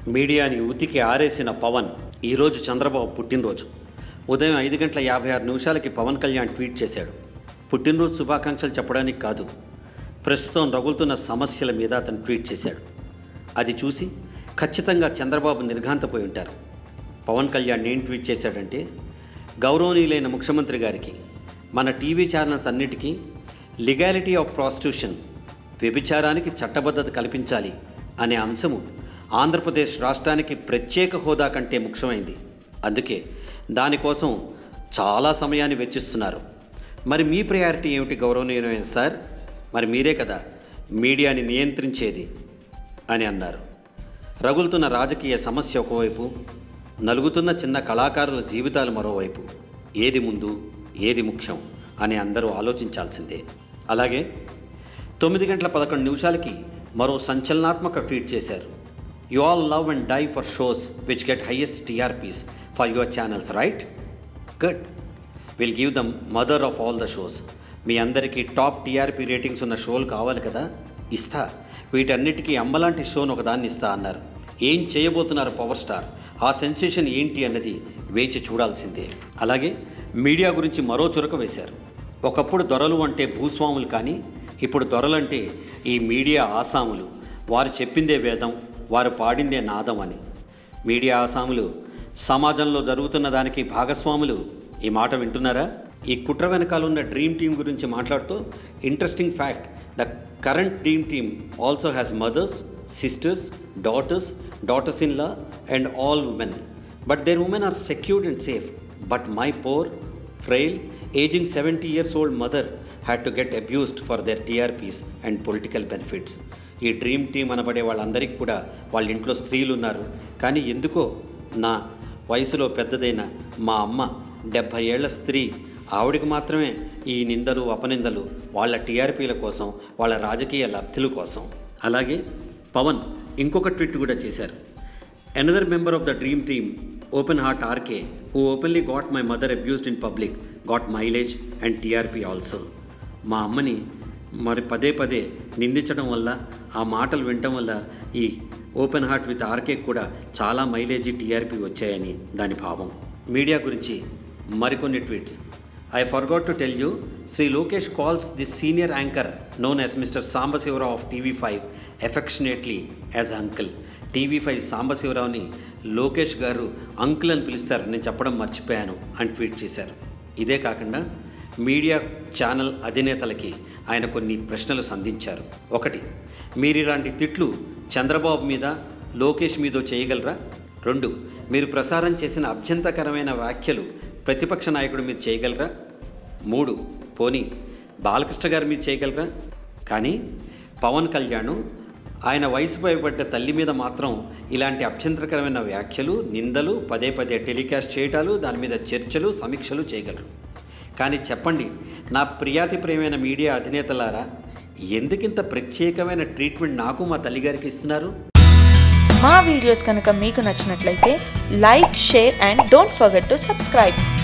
మీడియాని ఉతికి ఆరేసిన పవన్ ఈరోజు చంద్రబాబు పుట్టినరోజు ఉదయం ఐదు గంటల యాభై ఆరు నిమిషాలకి పవన్ కళ్యాణ్ ట్వీట్ చేశాడు పుట్టినరోజు శుభాకాంక్షలు చెప్పడానికి కాదు ప్రస్తుతం రగులుతున్న సమస్యల మీద అతను ట్వీట్ చేశాడు అది చూసి ఖచ్చితంగా చంద్రబాబు నిర్ఘాంతపోయి ఉంటారు పవన్ కళ్యాణ్ ఏం ట్వీట్ చేశాడంటే గౌరవనీయులైన ముఖ్యమంత్రి గారికి మన టీవీ ఛానల్స్ అన్నిటికీ లిగాలిటీ ఆఫ్ ప్రాస్టిట్యూషన్ వ్యభిచారానికి చట్టబద్ధత కల్పించాలి అనే అంశము ఆంధ్రప్రదేశ్ రాష్ట్రానికి ప్రత్యేక హోదా కంటే ముఖ్యమైంది అందుకే దానికోసం చాలా సమయాన్ని వెచ్చిస్తున్నారు మరి మీ ప్రయారిటీ ఏమిటి గౌరవనీయమైన సార్ మరి మీరే కదా మీడియాని నియంత్రించేది అని అన్నారు రగులుతున్న రాజకీయ సమస్య ఒకవైపు నలుగుతున్న చిన్న కళాకారుల జీవితాలు మరోవైపు ఏది ముందు ఏది ముఖ్యం అని అందరూ ఆలోచించాల్సిందే అలాగే తొమ్మిది గంటల పదకొండు నిమిషాలకి మరో సంచలనాత్మక ట్వీట్ చేశారు you all love and die for shows which get highest TRPs for your channels right good will give them mother of all the shows మీ అందరికీ టాప్ టీఆర్పీ రేటింగ్స్ ఉన్న షోలు కావాలి కదా ఇస్తా వీటన్నిటికీ అమ్మలాంటి షోను ఒకదాన్ని ఇస్తా అన్నారు ఏం చేయబోతున్నారు పవర్ స్టార్ ఆ సెన్సేషన్ ఏంటి అన్నది వేచి చూడాల్సిందే అలాగే మీడియా గురించి మరో చురక వేశారు ఒకప్పుడు దొరలు అంటే భూస్వాములు కానీ ఇప్పుడు దొరలంటే ఈ మీడియా ఆసాములు వారు చెప్పిందే వేదం వారు పాడిందే నాదం అని మీడియా ఆసాములు సమాజంలో జరుగుతున్న దానికి భాగస్వాములు ఈ మాట వింటున్నారా ఈ కుట్ర వెనకాల ఉన్న డ్రీమ్ టీమ్ గురించి మాట్లాడుతూ interesting fact the current dream team also has mothers sisters daughters daughters in law and all women but their women are secured and safe but my poor frail ageing seventy years old mother had to get abused for their TRPs and political benefits ఈ dream team అనబడే వాళ్ళందరికీ కూడా వాళ్ళ ఇంట్లో స్త్రీలు ఉన్నారు కానీ ఎందుకో నా వయసులో పెద్దదైన మా అమ్మ డెబ్భై ఏళ్ల స్త్రీ ఆవిడికి మాత్రమే ఈ నిందలు అపనిందలు వాళ్ళ టీఆర్పీల కోసం వాళ్ళ రాజకీయ లబ్ధుల కోసం అలాగే పవన్ ఇంకొక ట్వీట్ కూడా చేశారు another member of the dream team open heart RK who openly got my mother abused in public got mileage and TRP also మా అమ్మని మరి పదే పదే నిందించడం వల్ల ఆ మాటలు వినటం వల్ల ఈ ఓపెన్ హార్ట్ విత్ ఆర్కే కూడా చాలా మైలేజీ టీఆర్పీ వచ్చాయని దాని భావం మీడియా గురించి మరికొన్ని tweets I forgot to tell you Shri Lokesh calls this senior anchor known as mister Sambasiva Rao of TV five affectionately as uncle TV five సాంబశివరావుని లోకేష్ గారు అంకుల్ అని పిలుస్తారు నేను చెప్పడం మర్చిపోయాను అని ట్వీట్ చేశారు ఇదే కాకుండా మీడియా ఛానల్ అధినేతలకి ఆయన కొన్ని ప్రశ్నలు సంధించారు ఒకటి మీరు ఇలాంటి తిట్లు చంద్రబాబు మీద లోకేష్ మీదో చేయగలరా రెండు మీరు ప్రసారం చేసిన అభ్యంతరకరమైన వ్యాఖ్యలు ప్రతిపక్ష నాయకుడి మీద చేయగలరా మూడు పోనీ బాలకృష్ణ గారి మీద చేయగలరా కానీ పవన్ కళ్యాణ్ ఆయన వయసు పైబడ్డ తల్లి మీద మాత్రం ఇలాంటి అభ్యంతరకరమైన వ్యాఖ్యలు నిందలు పదే పదే టెలికాస్ట్ చేయటాలు దాని మీద చర్చలు సమీక్షలు చేయగలరు కానీ చెప్పండి నా ప్రియాతి ప్రియమైన మీడియా అధినేతలారా ఎందుకింత ప్రత్యేకమైన ట్రీట్మెంట్ నాకు మా తల్లిగారికి ఇస్తున్నారు మా వీడియోస్ కనుక మీకు నచ్చినట్లయితే like share and don't forget to subscribe